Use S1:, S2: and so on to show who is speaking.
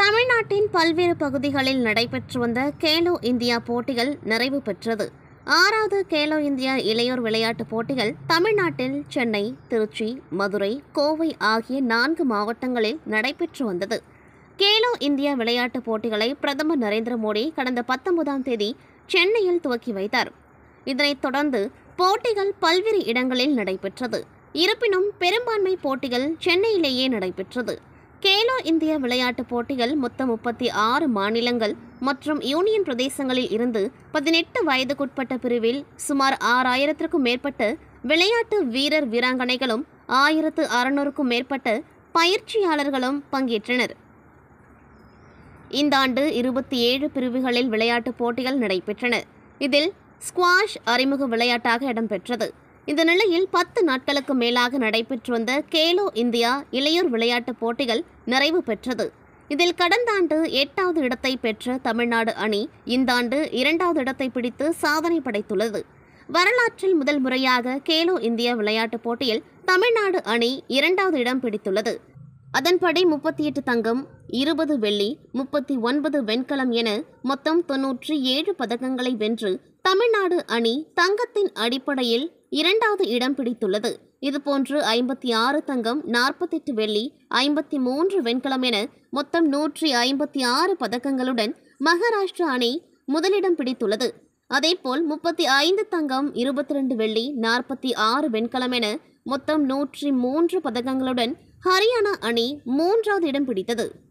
S1: தமிழ்நாட்டின் பல்வேறு பகுதிகளில் நடைபெற்று வந்த கேலோ இந்தியா போட்டிகள் நிறைவு பெற்றது ஆறாவது கேலோ இந்தியா இளையோர் விளையாட்டுப் போட்டிகள் தமிழ்நாட்டில் சென்னை திருச்சி மதுரை கோவை ஆகிய நான்கு மாவட்டங்களில் நடைபெற்று வந்தது கேலோ இந்தியா விளையாட்டுப் போட்டிகளை பிரதமர் நரேந்திர மோடி கடந்த பத்தொன்பதாம் தேதி சென்னையில் துவக்கி வைத்தார் இதனைத் தொடர்ந்து போட்டிகள் பல்வேறு இடங்களில் நடைபெற்றது இருப்பினும் பெரும்பான்மை போட்டிகள் சென்னையிலேயே நடைபெற்றது கேலோ இந்தியா விளையாட்டுப் போட்டிகள் மொத்தம் முப்பத்தி ஆறு மாநிலங்கள் மற்றும் யூனியன் பிரதேசங்களில் இருந்து பதினெட்டு வயதுக்குட்பட்ட பிரிவில் சுமார் ஆறாயிரத்திற்கும் மேற்பட்ட விளையாட்டு வீரர் வீராங்கனைகளும் ஆயிரத்து அறுநூறுக்கும் மேற்பட்ட பயிற்சியாளர்களும் பங்கேற்றனர் இந்த ஆண்டு இருபத்தி ஏழு பிரிவுகளில் விளையாட்டுப் போட்டிகள் நிறைவேற்றன இதில் ஸ்குவாஷ் அறிமுக விளையாட்டாக இடம்பெற்றது இந்த நிலையில் பத்து நாட்களுக்கு மேலாக நடைபெற்று வந்த கேலோ இந்தியா இளையோர் விளையாட்டுப் போட்டிகள் நிறைவு பெற்றது இதில் கடந்த ஆண்டு எட்டாவது இடத்தை பெற்ற தமிழ்நாடு அணி இந்த ஆண்டு இரண்டாவது இடத்தை பிடித்து சாதனை படைத்துள்ளது வரலாற்றில் முதல் முறையாக கேலோ இந்தியா விளையாட்டுப் போட்டியில் தமிழ்நாடு அணி இரண்டாவது இடம் பிடித்துள்ளது அதன்படி முப்பத்தி எட்டு தங்கம் இருபது வெள்ளி முப்பத்தி ஒன்பது வெண்கலம் என மொத்தம் தொன்னூற்றி ஏழு பதக்கங்களை வென்று தமிழ்நாடு அணி தங்கத்தின் அடிப்படையில் இரண்டாவது இடம் பிடித்துள்ளது இதுபோன்று ஐம்பத்தி ஆறு தங்கம் நாற்பத்தெட்டு வெள்ளி ஐம்பத்தி மூன்று வெண்கலம் என மொத்தம் நூற்றி ஐம்பத்தி ஆறு பதக்கங்களுடன் மகாராஷ்டிரா அணி முதலிடம் பிடித்துள்ளது அதேபோல் முப்பத்தி ஐந்து தங்கம் இருபத்தி ரெண்டு வெள்ளி நாற்பத்தி ஆறு வெண்கலம் என மொத்தம் நூற்றி மூன்று பதக்கங்களுடன் ஹரியானா அணி மூன்றாவது இடம் பிடித்தது